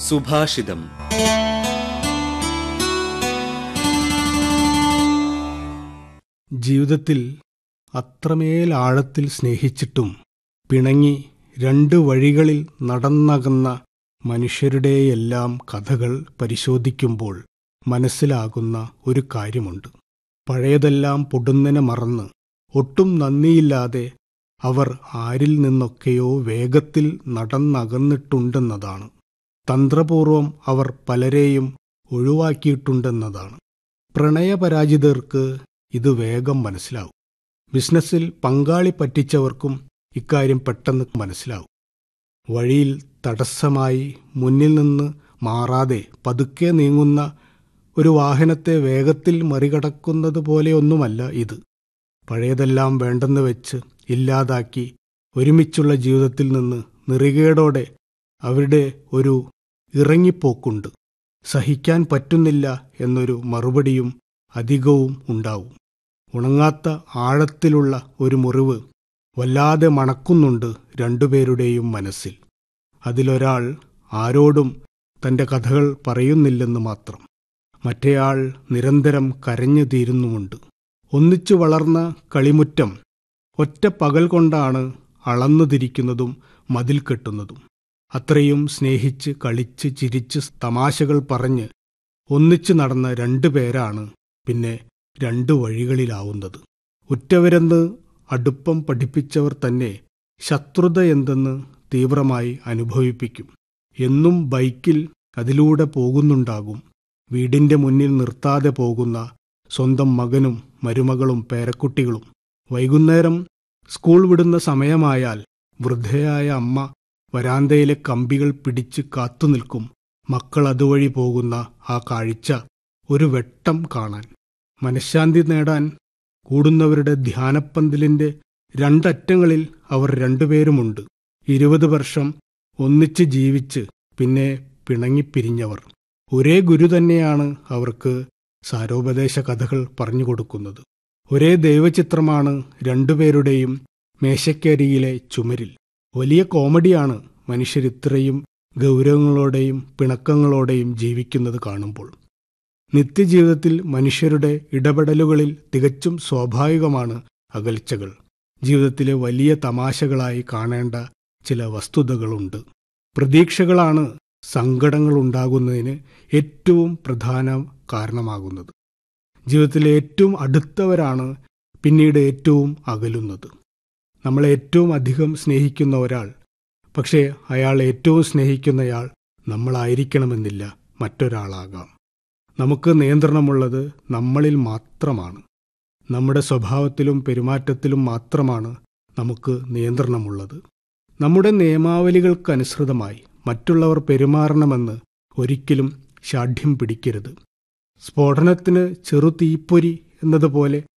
സുഭാഷിതം ജീവിതത്തിൽ അത്രമേൽ ആഴത്തിൽ സ്നേഹിച്ചിട്ടും പിണങ്ങി രണ്ട് വഴികളിൽ നടന്നകന്ന മനുഷ്യരുടെയെല്ലാം കഥകൾ പരിശോധിക്കുമ്പോൾ മനസ്സിലാകുന്ന ഒരു കാര്യമുണ്ട് പഴയതെല്ലാം പൊടുന്നനെ മറന്ന് ഒട്ടും നന്ദിയില്ലാതെ അവർ ആരിൽ നിന്നൊക്കെയോ വേഗത്തിൽ നടന്നകന്നിട്ടുണ്ടെന്നതാണ് തന്ത്രപൂർവം അവർ പലരെയും ഒഴിവാക്കിയിട്ടുണ്ടെന്നതാണ് പ്രണയപരാജിതർക്ക് ഇത് വേഗം മനസ്സിലാവും ബിസിനസ്സിൽ പങ്കാളി പറ്റിച്ചവർക്കും ഇക്കാര്യം പെട്ടെന്ന് മനസ്സിലാവും വഴിയിൽ തടസ്സമായി മുന്നിൽ നിന്ന് മാറാതെ പതുക്കെ നീങ്ങുന്ന ഒരു വാഹനത്തെ വേഗത്തിൽ മറികടക്കുന്നത് പോലെയൊന്നുമല്ല ഇത് പഴയതെല്ലാം വേണ്ടെന്ന് വെച്ച് ഇല്ലാതാക്കി ഒരുമിച്ചുള്ള ജീവിതത്തിൽ നിന്ന് നിറികേടോടെ അവരുടെ ഒരു ഇറങ്ങിപ്പോക്കുണ്ട് സഹിക്കാൻ പറ്റുന്നില്ല എന്നൊരു മറുപടിയും അധികവും ഉണ്ടാവും ഉണങ്ങാത്ത ആഴത്തിലുള്ള ഒരു മുറിവ് വല്ലാതെ മണക്കുന്നുണ്ട് രണ്ടുപേരുടെയും മനസ്സിൽ അതിലൊരാൾ ആരോടും തന്റെ കഥകൾ പറയുന്നില്ലെന്ന് മാത്രം മറ്റേയാൾ നിരന്തരം കരഞ്ഞു തീരുന്നുമുണ്ട് ഒന്നിച്ചു വളർന്ന കളിമുറ്റം ഒറ്റ പകൽ കൊണ്ടാണ് അളന്നു തിരിക്കുന്നതും മതിൽ കെട്ടുന്നതും അത്രയും സ്നേഹിച്ച് കളിച്ച് ചിരിച്ച് തമാശകൾ പറഞ്ഞ് ഒന്നിച്ചു നടന്ന രണ്ടു പേരാണ് പിന്നെ രണ്ടു വഴികളിലാവുന്നത് ഉറ്റവരെന്ന് അടുപ്പം പഠിപ്പിച്ചവർ തന്നെ ശത്രുത എന്തെന്ന് തീവ്രമായി അനുഭവിപ്പിക്കും എന്നും ബൈക്കിൽ അതിലൂടെ പോകുന്നുണ്ടാകും വീടിന്റെ മുന്നിൽ നിർത്താതെ പോകുന്ന സ്വന്തം മകനും മരുമകളും പേരക്കുട്ടികളും വൈകുന്നേരം സ്കൂൾ വിടുന്ന സമയമായാൽ വൃദ്ധയായ അമ്മ വരാന്തയിലെ കമ്പികൾ പിടിച്ച് കാത്തുനിൽക്കും മക്കൾ അതുവഴി പോകുന്ന ആ കാഴ്ച ഒരു വെട്ടം കാണാൻ മനഃശാന്തി നേടാൻ കൂടുന്നവരുടെ ധ്യാനപ്പന്തലിന്റെ രണ്ടറ്റങ്ങളിൽ അവർ രണ്ടുപേരുമുണ്ട് ഇരുപത് വർഷം ഒന്നിച്ച് ജീവിച്ച് പിന്നെ പിണങ്ങിപ്പിരിഞ്ഞവർ ഒരേ ഗുരു തന്നെയാണ് അവർക്ക് സാരോപദേശ കഥകൾ പറഞ്ഞുകൊടുക്കുന്നത് ഒരേ ദൈവചിത്രമാണ് രണ്ടുപേരുടെയും മേശക്കരിയിലെ ചുമരിൽ വലിയ കോമഡിയാണ് മനുഷ്യരിത്രയും ഗൗരവങ്ങളോടെയും പിണക്കങ്ങളോടെയും ജീവിക്കുന്നത് കാണുമ്പോൾ നിത്യജീവിതത്തിൽ മനുഷ്യരുടെ ഇടപെടലുകളിൽ തികച്ചും സ്വാഭാവികമാണ് അകൽച്ചകൾ ജീവിതത്തിലെ വലിയ തമാശകളായി കാണേണ്ട ചില വസ്തുതകളുണ്ട് പ്രതീക്ഷകളാണ് സങ്കടങ്ങൾ ഉണ്ടാകുന്നതിന് ഏറ്റവും പ്രധാന കാരണമാകുന്നത് ജീവിതത്തിലെ ഏറ്റവും അടുത്തവരാണ് പിന്നീട് ഏറ്റവും അകലുന്നത് നമ്മളെ ഏറ്റവും അധികം സ്നേഹിക്കുന്ന ഒരാൾ പക്ഷേ അയാൾ ഏറ്റവും സ്നേഹിക്കുന്നയാൾ നമ്മളായിരിക്കണമെന്നില്ല മറ്റൊരാളാകാം നമുക്ക് നിയന്ത്രണമുള്ളത് നമ്മളിൽ മാത്രമാണ് നമ്മുടെ സ്വഭാവത്തിലും പെരുമാറ്റത്തിലും മാത്രമാണ് നമുക്ക് നിയന്ത്രണമുള്ളത് നമ്മുടെ നിയമാവലികൾക്കനുസൃതമായി മറ്റുള്ളവർ പെരുമാറണമെന്ന് ഒരിക്കലും ഷാഠ്യം പിടിക്കരുത് സ്ഫോടനത്തിന് ചെറു തീപ്പൊരി എന്നതുപോലെ